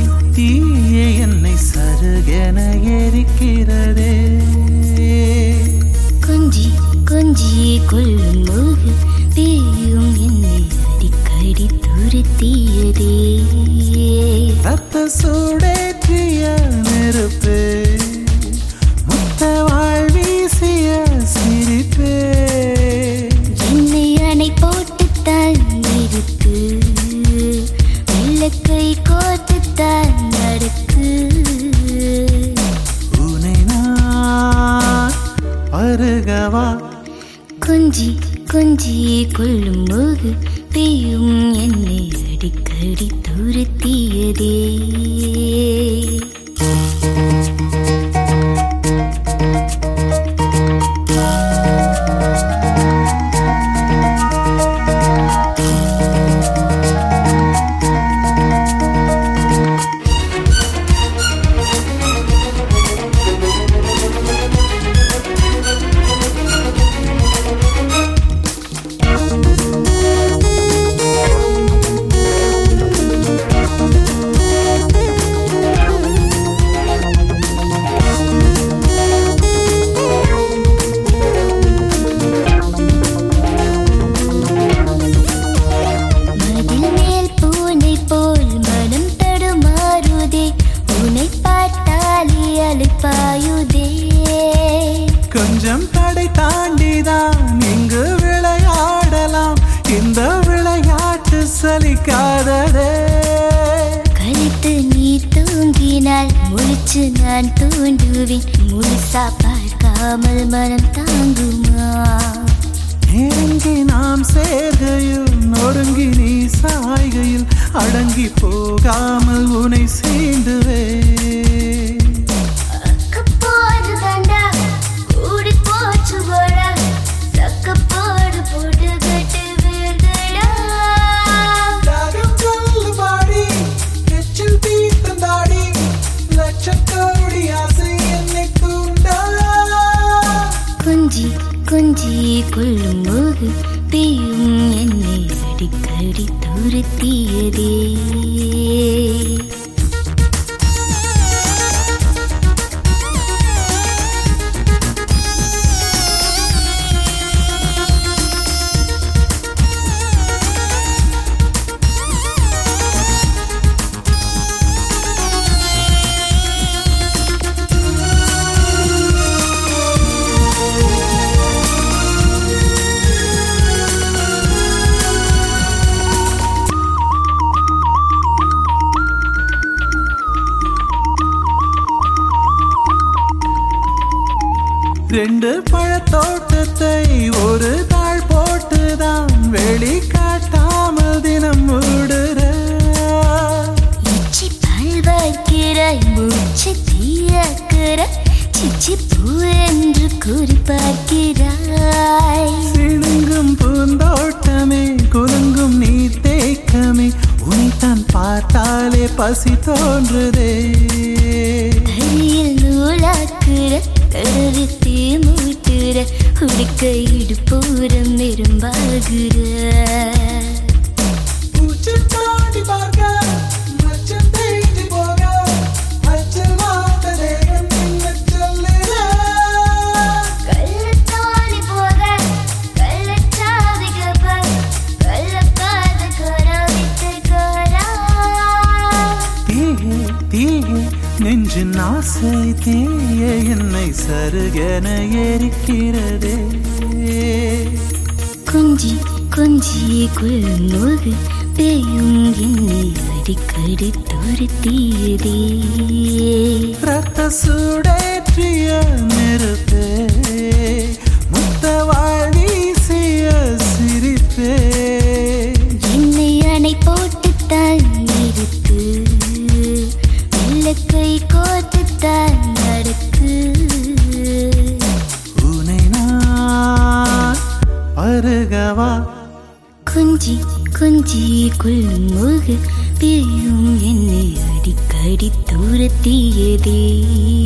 தீய என்னை சருகென எரிக்கிறதே கொஞ்சி கொஞ்சி கொள்ளும் போது தீயும் என்னை அடிக்கடி துரத்தியதே ரத்த சூடேற்றிய நெருப்பு முத்த வாழ் வீசிய சிரிப்பே என்னை அணை போட்டுத்தான் இருக்கு வெள்ளக்கை கோர்த்துத்தான் நடக்கு உனை நான் அருகவா கொஞ்சி கொஞ்சி கொள்ளும் போது தீயும் என்னை அடிக்கடி துரத்தியதே மதில் மேல் பூனை போல் மனம் தடுமாறுதே உன்னை பார்த்தாலே அழுப்பாயுதே கொஞ்சம் தடை தாண்டிதான் இங்கு விளையாடலாம் இந்த விளையாட்டு சலிக்காததே கழித்து நீ தூங்கினால் முழிச்சு நான் தூண்டுவேன் முழுசா பார்க்காமல் மனம் தாங்குமா நெருங்கி நாம் சேர்கையில் நொறுங்கி நீ சாய்கையில் அடங்கி போகாமல் உனை சீண்டுவே அக்கப்போடு தாண்டா கூடி போச்சு போடா சக்கப்போடு போட்டு கட்டு வீழ்ந்தடா லட்சக்கோடி ஆசை என்னை தூண்டா கொஞ்சி கொஞ்சி கொள்ளும் போது தீயும் என்னை அடிக்கடி துரத்தியதே ரெண்டு பழத்தோட்டத்தை ஒரு தாழ் போட்டுதான் வெளி காட்டாமல் தினம் மூடுற இச்சி பால் வைக்கிறாய் மூச்சு தீயாக்கிற சிச்சி பூ என்று கூறி பார்க்கிறாய் சிணுங்கும் பூந்தோட்டமே குலுங்கும் நீ தேக்கமே உனைத்தான் பார்த்தாலே பசி தோன்றுதே கையில் நூலாக்குற கருவி தீ மூட்டுற உடுக்க இடுப்பூரம் நெரும்பாகுற தாண்டி பார்க்க மச்சம் தேடி போக அச்சல் வார்த்த தேகம் என்ன சொல்லுற கள்ளத்தாணி போக கள்ளச்சாவி கப்ப கள்ளக்காத கோரா விட்டு கோரா தீயே தீயே நெஞ்சின் ஆசை தீய என்னை சருகென எரிக்கிறதே கொஞ்சி கொஞ்சி கொள்ளும்போது பேயும் என்னை அடிக்கடி துரத்தியதே ரத்த சூடேற்றிய நெருப்பே முத்த வாழ் வீசிய சிரிப்பே என்னை அணை போட்டுத்தான் இருக்கு வெள்ளக்கை கோத்துத்தான் நடக்கு உனை நான் அருகவா கொஞ்சி கொஞ்சி கொள்ளும் போது பேயும் என்னை அடிக்கடி துரத்தியதே